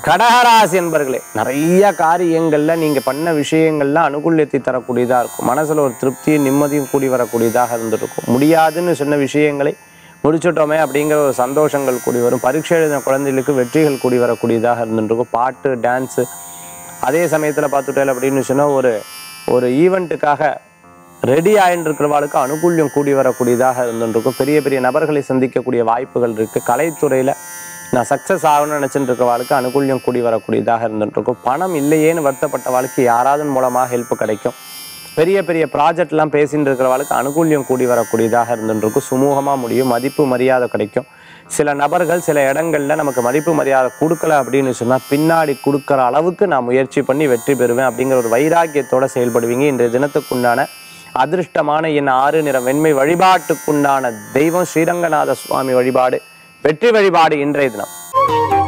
கடகராசி என்பர்களே நிறைய காரியங்கள்ல நீங்க பண்ண விஷயங்கள்ல அனுகூல்யத்தை தரக்கூடியதா இருக்கும் மனசுல ஒரு திருப்தியும் நிம்மதியும் கூடி வரக்கூடியதாக இருந்துருக்கும் முடியாதுன்னு சொன்ன விஷயங்களை முடிச்சுட்டோமே அப்படிங்கிற ஒரு சந்தோஷங்கள் கூடி வரும் பரீட்சை எழுதின குழந்தைகளுக்கு வெற்றிகள் கூடி வரக்கூடியதாக இருந்துருக்கும் பாட்டு டான்ஸு அதே சமயத்தில் பார்த்துட்டேன் அப்படின்னு சொன்னால் ஒரு ஒரு ஈவெண்ட்டுக்காக ரெடி ஆயின்னு இருக்கிறவாளுக்கு அனுகூல்யம் கூடி வரக்கூடியதாக இருந்துருக்கும் பெரிய பெரிய நபர்களை சந்திக்கக்கூடிய வாய்ப்புகள் இருக்குது கலைத்துறையில் நான் சக்ஸஸ் ஆகணும்னு நினச்சிட்டு இருக்கிறவாளுக்கு அனுகூல்யம் கூடி வரக்கூடியதாக இருந்துருக்கும் பணம் இல்லையேன்னு வருத்தப்பட்டவாளுக்கு யாராவது மூலமாக ஹெல்ப் கிடைக்கும் பெரிய பெரிய ப்ராஜெக்ட்லாம் பேசிட்டு இருக்கிறவாளுக்கு அனுகூல்யம் கூடி வரக்கூடியதாக இருந்துருக்கும் சுமூகமாக முடியும் மதிப்பு மரியாதை கிடைக்கும் சில நபர்கள் சில இடங்கள்ல நமக்கு மதிப்பு மரியாதை கொடுக்கல அப்படின்னு சொன்னால் பின்னாடி கொடுக்குற அளவுக்கு நான் முயற்சி பண்ணி வெற்றி பெறுவேன் அப்படிங்கிற ஒரு வைராக்கியத்தோட செயல்படுவீங்க இன்றைய தினத்துக்குண்டான அதிர்ஷ்டமான என் ஆறு நிற வெண்மை வழிபாட்டுக்குண்டான தெய்வம் ஸ்ரீரங்கநாத சுவாமி வழிபாடு வெற்றி வழிபாடு இன்றைய தினம்